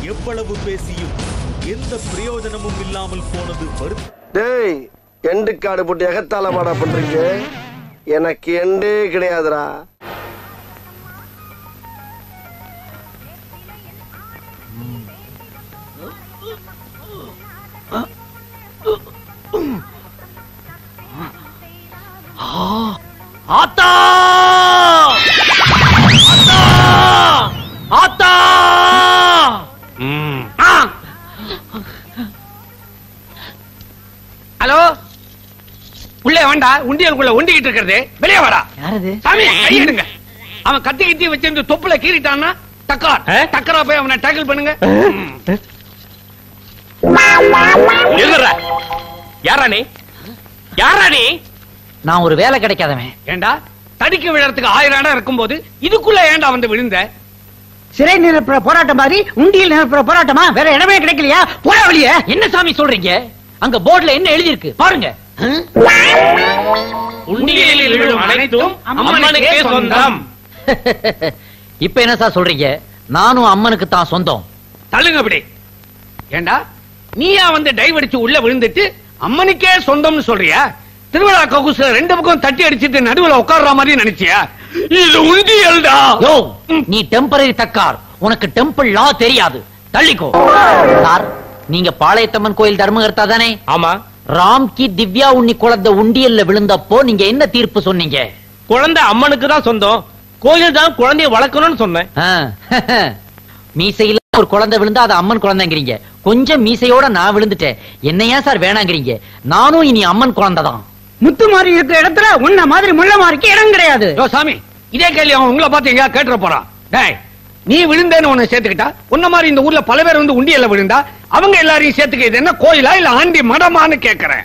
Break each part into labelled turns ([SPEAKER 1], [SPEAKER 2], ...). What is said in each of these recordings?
[SPEAKER 1] எவ்வளவு பேசியும் எந்த பிரயோஜனமும் இல்லாமல் போனது வருத்தம்
[SPEAKER 2] டேய் எண்டு காடு போட்டு எகத்தால மாடா பண்றீங்க எனக்கு எண்டே கிடையாதுடா
[SPEAKER 3] ஆத்தா ஆத்தா ஆத்தா ஆ! ஹலோ உள்ளே வேண்டா உண்டியலுக்குள்ள உண்டிக்கிட்டு இருக்கிறது வெளியே வாடா
[SPEAKER 4] யாரது
[SPEAKER 3] சாமி கை எடுங்க அவன் கத்தி கத்தி வச்சிருந்து தொப்புல கீறிட்டான்னா டக்கார் டக்கரா போய் அவனை டேக்கிள் பண்ணுங்க
[SPEAKER 5] எழுதுற யாரா நீ யாரா நீ
[SPEAKER 4] நான் ஒரு வேலை கிடைக்காதவன்
[SPEAKER 3] ஏண்டா தடிக்க விழறதுக்கு ஆயிரம் இடம் இருக்கும்போது இதுக்குள்ள ஏண்டா வந்து விழுந்த
[SPEAKER 4] சிறை நிரப்புற போராட்டம் மாதிரி உண்டியல் நிரப்புற போராட்டமா வேற இடமே கிடைக்கலையா போற வழிய என்ன சாமி சொல்றீங்க அங்க போர்டுல என்ன எழுதி இருக்கு பாருங்க
[SPEAKER 5] உண்டியலில் விழும் அனைத்தும் அம்மனுக்கே சொந்தம்
[SPEAKER 4] இப்ப என்ன சார் சொல்றீங்க நானும் அம்மனுக்கு தான் சொந்தம்
[SPEAKER 3] தள்ளுங்க அப்படி ஏண்டா நீயா வந்து டைவ் அடிச்சு உள்ள விழுந்துட்டு அம்மனுக்கே சொந்தம்னு சொல்றியா திருவிழா ககுசுல ரெண்டு பக்கம் தட்டி அடிச்சிட்டு நடுவுல உட்கார்ற மாதிரி நினைச்சியா இது உண்டியல்டா
[SPEAKER 4] யோ நீ டெம்பரரி தக்கார் உனக்கு டெம்பிள் லா தெரியாது தள்ளிக்கோ சார் நீங்க பாளையத்தம்மன் கோயில் தர்மகர்த்தா தானே
[SPEAKER 5] ஆமா
[SPEAKER 4] ராம்கி திவ்யா உண்ணி குழந்தை உண்டியல்ல விழுந்தப்போ நீங்க என்ன தீர்ப்பு சொன்னீங்க
[SPEAKER 5] குழந்தை அம்மனுக்கு தான் சொந்தம் கோயில் தான் குழந்தைய வளர்க்கணும்னு சொன்னேன்
[SPEAKER 4] ஆ, மீசையில ஒரு குழந்தை விழுந்தா அது அம்மன் குழந்தைங்கிறீங்க கொஞ்சம் மீசையோட நான் விழுந்துட்டேன் என்ன ஏன் சார் வேணாங்கிறீங்க நானும் இனி அம்மன் குழந்தை தான் முத்து மாதிரி இருக்கிற இடத்துல உன்ன மாதிரி முள்ள மாதிரிக்கு இடம் கிடையாது
[SPEAKER 3] யோ சாமி இதே கேள்வி அவன் உங்களை பார்த்து எங்கேயா கேட்டுற போறான் டேய் நீ விழுந்தேன்னு உன்னை சேர்த்துக்கிட்டா உன்ன மாதிரி இந்த ஊர்ல பல பேர் வந்து உண்டியல்ல விழுந்தா அவங்க எல்லாரையும் சேர்த்துக்க இது என்ன கோயிலா இல்ல ஆண்டி மடமான்னு கேக்குறேன்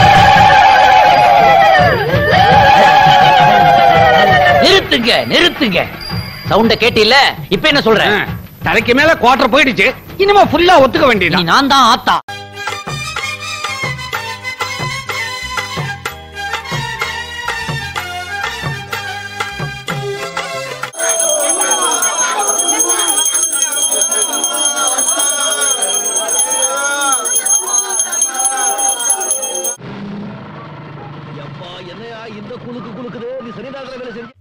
[SPEAKER 4] நிறுத்துங்க நிறுத்துங்க சவுண்ட கேட்டில்ல இப்ப என்ன சொல்ற
[SPEAKER 3] ஆ, தலைக்கு மேல குவார்டர் போயிடுச்சு இனிமே ஃபுல்லா ஒத்துக்க
[SPEAKER 4] நீ
[SPEAKER 3] வேண்டியது
[SPEAKER 4] நான் தான் ஆத்தா
[SPEAKER 2] என்னையா இந்த குலுக்கு குலுக்குது நீ சரிதாகல வேலை செஞ்சு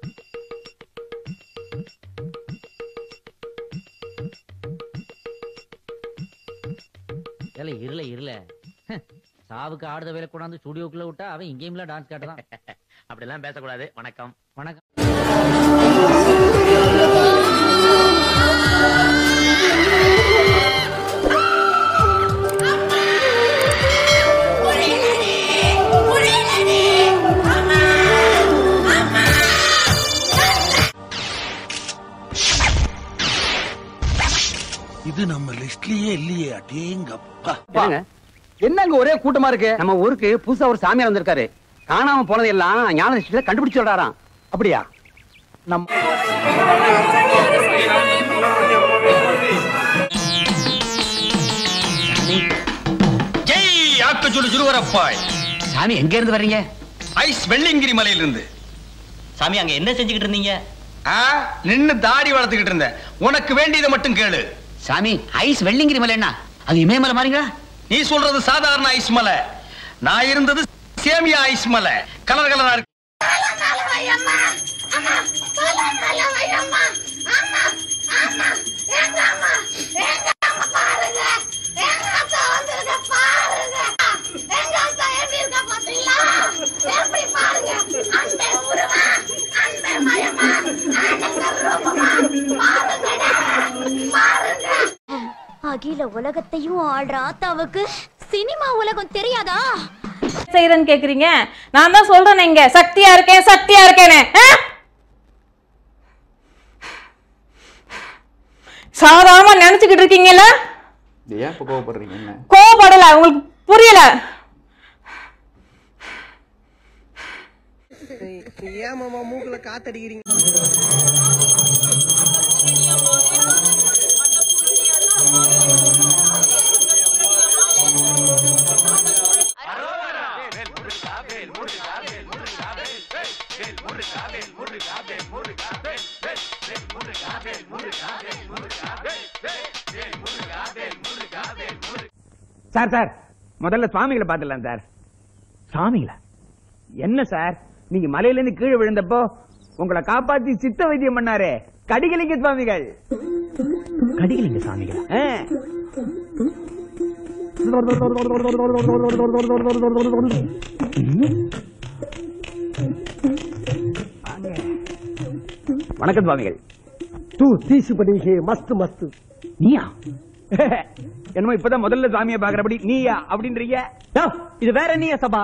[SPEAKER 4] ஏல இருல இருல சாவுக்கு ஆடுத வேலை கொண்டாந்து ஸ்டுடியோக்குள்ள விட்டா அவன் இங்கேயும்ல டான்ஸ் காட்டுறான்
[SPEAKER 5] அப்படிலாம் பேசக்கூடாது வணக்கம்
[SPEAKER 4] வணக்கம்
[SPEAKER 6] இது நம்ம லிஸ்ட்லயே இல்லையே அடேங்கப்பா
[SPEAKER 7] என்னங்க ஒரே கூட்டமா இருக்கு நம்ம ஊருக்கு புதுசா ஒரு சாமியார் வந்திருக்காரு காணாம போனது எல்லாம் ஞான திருஷ்டியில கண்டுபிடிச்சு சொல்றாராம் அப்படியா நம்
[SPEAKER 6] ஜெய் ஆக்கச்சொல்லு சிறுவரப்பாய்
[SPEAKER 7] சாமி எங்க இருந்து வர்றீங்க
[SPEAKER 6] ஐஸ் வெள்ளிங்கிரி மலையிலிருந்து
[SPEAKER 5] சாமி அங்க என்ன செஞ்சுக்கிட்டு இருந்தீங்க
[SPEAKER 6] ஆ நின்னு தாடி வளர்த்துக்கிட்டு இருந்தேன் உனக்கு வேண்டியதை மட்டும் கேளு
[SPEAKER 7] சாமி ஐஸ் வெள்ளிங்கிரி மலை என்ன அது இமயமலை மாறிங்களா
[SPEAKER 6] நீ சொல்றது சாதாரண ஐஸ் மலை நான் இருந்தது சேமியா ஐஸ் மலை கலர் கலரா இருக்கு
[SPEAKER 8] அகில உலகத்தையும் ஆள்ற ஆத்தாவுக்கு சினிமா உலகம் தெரியாதா
[SPEAKER 9] செய்யறேன்னு கேக்குறீங்க நான் தான் சொல்றேன் இங்க சக்தியா இருக்கேன் சக்தியா இருக்கேன்னு ஆ? சாதாரணமா நினைச்சுக்கிட்டு இருக்கீங்கல்ல
[SPEAKER 10] ஏன் இப்போ கோவப்படுறீங்க என்ன
[SPEAKER 9] கோவப்படல உங்களுக்கு புரியல
[SPEAKER 2] ஏன் மாமா மூக்குல காத்தடிக்கிறீங்க
[SPEAKER 6] முருகா
[SPEAKER 7] சார் சார் முதல்ல சுவாமிகளை பாத்துடலாம் சார் சுவாமிகளா என்ன சார் நீங்க மலையில இருந்து கீழே விழுந்தப்போ உங்களை காப்பாத்தி சித்த வைத்தியம் பண்ணாரே கடிகலிங்க சுவாமிகள் கடிகலிங்க சுவாமிகள் வணக்கம் சுவாமிகள்
[SPEAKER 2] தூ தீசு பண்ணி மஸ்து மஸ்து
[SPEAKER 7] நீயா என்னமோ இப்பதான் முதல்ல சாமியை பாக்குறபடி நீயா அப்படின்றீங்க யோ, இது வேற நீயா சபா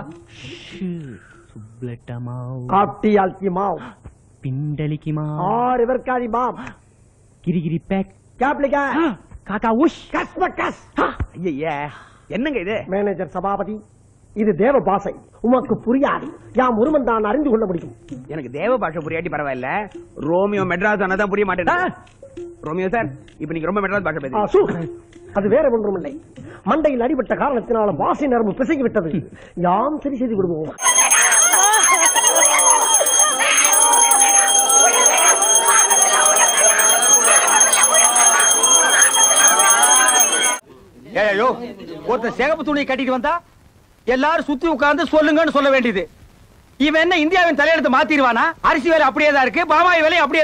[SPEAKER 2] காட்டி ஆல்கி மாவ்
[SPEAKER 7] பிண்டலிக்கு
[SPEAKER 2] ஆறு வெர்காதி மாம்
[SPEAKER 7] கிரிகிரி பேக்
[SPEAKER 2] கேப்லிகா
[SPEAKER 7] காக்கா உஷ்
[SPEAKER 2] கஸ் கஸ்
[SPEAKER 7] ஐயா என்னங்க இது
[SPEAKER 2] மேனேஜர் சபாபதி இது தேவ பாசை உமக்கு புரியாது யாம் ஒருவன் தான் அறிந்து கொள்ள முடியும்
[SPEAKER 7] எனக்கு தேவ பாஷை புரியாட்டி பரவாயில்ல ரோமியோ மெட்ராஸ் ஆனதான் புரிய மாட்டேன் ரோமியோ சார் இப்ப நீங்க ரொம்ப மெட்ராஸ் பாஷை
[SPEAKER 2] ஆ,
[SPEAKER 7] பேசுறீங்க
[SPEAKER 2] சூ. அது வேற ஒன்றும் இல்லை மண்டையில் அடிபட்ட காரணத்தினால வாசி நரம்பு பிசகி விட்டது யாம் சரி செய்து விடுவோம்
[SPEAKER 6] ஏயோ ஒருத்தர் சிகப்பு துணியை கட்டிட்டு வந்தா எல்லாரும் சுத்தி உட்கார்ந்து சொல்லுங்கன்னு சொல்ல வேண்டியது இவன் என்ன இந்தியாவின் தலையெழுத்து மாத்திடுவானா அரிசி வேலை அப்படியே தான் இருக்கு பாமாய் வேலை அப்படியே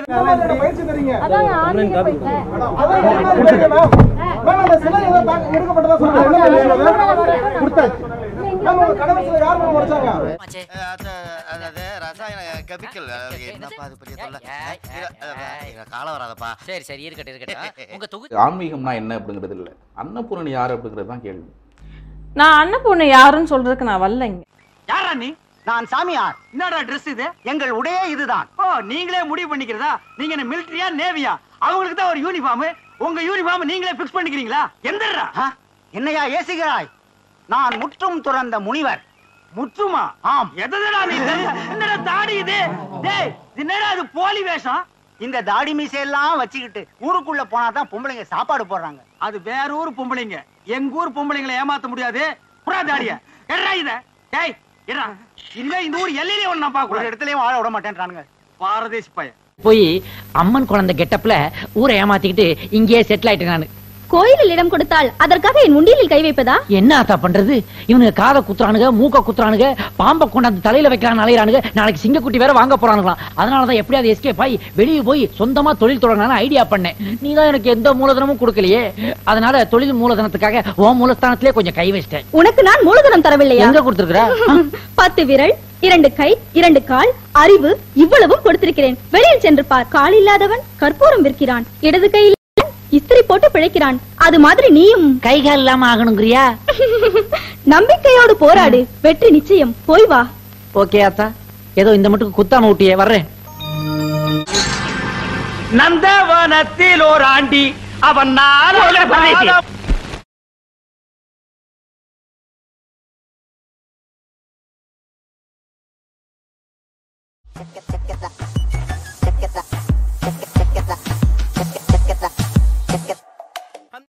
[SPEAKER 11] ரசாயன கெமிக்கல் என்னப்பா அது பெரிய தொல்லை காலம் வராதப்பா
[SPEAKER 4] சரி சரி இருக்கட்டும் இருக்கட்டும் உங்க தொகுதி
[SPEAKER 10] ஆன்மீகம்னா என்ன அப்படிங்கிறது இல்ல அன்னபூரணி யார் அப்படிங்கிறது தான் கேள்வி
[SPEAKER 9] நான் அன்னபூர்ணி யாருன்னு சொல்றதுக்கு நான் வரலைங்க
[SPEAKER 6] யாரா நீ நான் சாமியார் என்னடா Dress இது எங்கள் உடையே இதுதான் ஓ நீங்களே முடிவு பண்ணிக்கிறதா நீங்க என்ன மிலிட்டரியா நேவியா அவங்களுக்கு தான் ஒரு யூனிஃபார்ம் உங்க யூனிஃபார்ம் நீங்களே பிக்ஸ் பண்ணிக்கிறீங்களா எந்தடா என்னையா ஏசிக்கிறாய் நான் முற்றும் துறந்த முனிவர் முற்றுமா ஆம் எதடா நீ என்னடா தாடி இது டேய் இது என்னடா இது போலி வேஷம் இந்த தாடி மீசையெல்லாம் வச்சுக்கிட்டு ஊருக்குள்ள போனா தான் பொம்பளைங்க சாப்பாடு போடுறாங்க அது வேற ஊர் பொம்பளைங்க எங்க ஊர் பொம்பளைங்களை ஏமாத்த முடியாது புறா தாடிய எட்ரா இத டேய் எட்ரா இல்ல இந்த ஊர் எல்லையிலே ஒண்ணு நான் பாக்க ஒரு இடத்துலயும் வாழ விட மாட்டேன்றானுங்க பாரதேசி பையன்
[SPEAKER 4] போய் அம்மன் குழந்தை கெட்டப்ல ஊரை ஏமாத்திக்கிட்டு இங்கேயே செட்டில் ஆயிட்டேன் நானு
[SPEAKER 8] கோயிலில் இடம் கொடுத்தால் அதற்காக என் முண்டியில் கை வைப்பதா
[SPEAKER 4] என்ன ஆத்தா பண்றது இவனுங்க காதை குத்துறானுங்க மூக்க குத்துறானுங்க பாம்பை கொண்டாந்து தலையில வைக்கிறான் அலையிறானுங்க நாளைக்கு சிங்கக்குட்டி வேற வாங்க போறானுங்களாம் அதனாலதான் எப்படியாவது எஸ்கேப் ஆகி வெளியே போய் சொந்தமா தொழில் தொடங்கலாம்னு ஐடியா பண்ணேன் நீ தான் எனக்கு எந்த மூலதனமும் கொடுக்கலையே அதனால தொழில் மூலதனத்துக்காக உன் மூலஸ்தானத்திலே கொஞ்சம் கை வச்சிட்டேன்
[SPEAKER 8] உனக்கு நான் மூலதனம் தரவில்லையா
[SPEAKER 4] எங்க கொடுத்திருக்கிற
[SPEAKER 8] பத்து விரல் இரண்டு கை இரண்டு கால் அறிவு இவ்வளவும் கொடுத்திருக்கிறேன் வெளியில் சென்று பார் கால் இல்லாதவன் கற்பூரம் விற்கிறான் இடது கையில் இஸ்திரி போட்டு பிழைக்கிறான் அது மாதிரி நீயும்
[SPEAKER 4] கை கால் இல்லாம ஆகணுங்கிறியா
[SPEAKER 8] நம்பிக்கையோடு போராடு வெற்றி நிச்சயம் போய் வா
[SPEAKER 4] ஓகே ஆத்தா ஏதோ இந்த மட்டும் குத்தாம விட்டியே வர்றேன்
[SPEAKER 6] நந்தவனத்தில் ஒரு ஆண்டி அவன் நான்